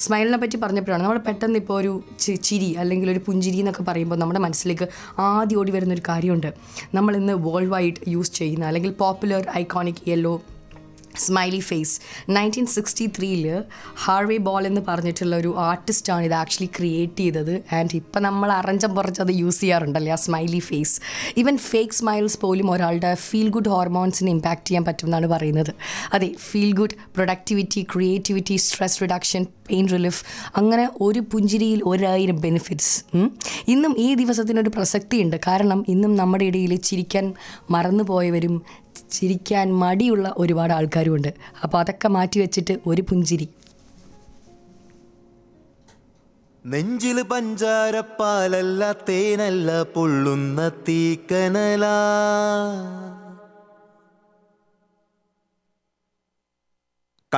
സ്മൈലിനെ പറ്റി പറഞ്ഞപ്പോഴാണ് നമ്മൾ പെട്ടെന്ന് ഇപ്പോൾ ഒരു ചി- ചിരി അല്ലെങ്കിൽ ഒരു പുഞ്ചിരി എന്നൊക്കെ പറയുമ്പോൾ നമ്മുടെ മനസ്സിലേക്ക് ആദ്യം ഓടി വരുന്ന ഒരു കാര്യമുണ്ട് നമ്മൾ ഇന്ന് വേൾഡ് വൈഡ് യൂസ് ചെയ്യുന്ന അല്ലെങ്കിൽ popular iconic yellow smiley face nineteen sixty ത്രീയിൽ ഹാർവേ ബോൾ എന്ന് പറഞ്ഞിട്ടുള്ള ഒരു ആർട്ടിസ്റ്റാണ് ഇത് ആക്ച്വലി ക്രിയേറ്റ് ചെയ്തത് ആൻഡ് ഇപ്പം നമ്മൾ അറഞ്ചം പുറച്ച് അത് യൂസ് ചെയ്യാറുണ്ടല്ലേ ആ smiley face even fake smiles പോലും ഒരാളുടെ ഫീൽ ഗുഡ് ഹോർമോൺസിനെ ഇമ്പാക്റ്റ് ചെയ്യാൻ പറ്റുമെന്നാണ് പറയുന്നത് അതെ feel good productivity creativity stress reduction pain relief അങ്ങനെ ഒരു പുഞ്ചിരിയിൽ ഒരായിരം ബെനിഫിറ്റ്സ് ഇന്നും ഈ ദിവസത്തിനൊരു പ്രസക്തിയുണ്ട് കാരണം ഇന്നും നമ്മുടെ ഇടയിൽ ചിരിക്കാൻ മറന്നുപോയവരും ചിരിക്കാൻ മടിയുള്ള ഒരുപാട് ആൾക്കാരുമുണ്ട് അപ്പോൾ അതൊക്കെ മാറ്റി വെച്ചിട്ട് ഒരു പുഞ്ചിരി നെഞ്ചില് പഞ്ചാരപ്പാലല്ല തേനല്ല പൊള്ളുന്ന തീക്കനലാ